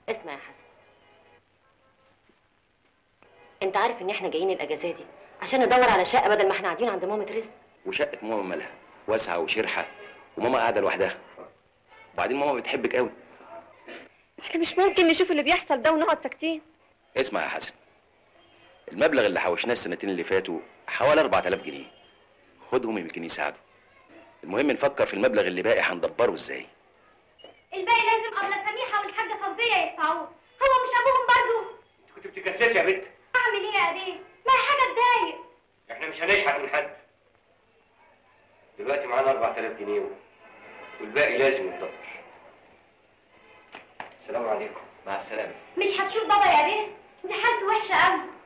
اسمع يا حسن انت عارف ان احنا جايين الاجازه دي عشان ندور على شقه بدل ما احنا قاعدين عند مامة رزق وشقه ماما مالها واسعه وشرحه وماما قاعده لوحدها وبعدين ماما بتحبك قوي احنا مش ممكن نشوف اللي بيحصل ده ونقعد ساكتين اسمع يا حسن المبلغ اللي حوشناه السنتين اللي فاتوا حوالي 4000 جنيه خدهم يمكن يساعدوا المهم نفكر في المبلغ اللي باقي هندبره ازاي الباقي لازم ابله سميحه والحاجه فوزيه يدفعوه هو مش ابوهم برضو كنت بتجسسي يا بنت اعمل ايه يا ابيه ما هي حاجه تضايق احنا مش هنشحت من حد دلوقتي معانا 4000 جنيه والباقي لازم يتدبر السلام عليكم مع السلامه مش هتشوف بابا يا ابيه دي حالته وحشه قوي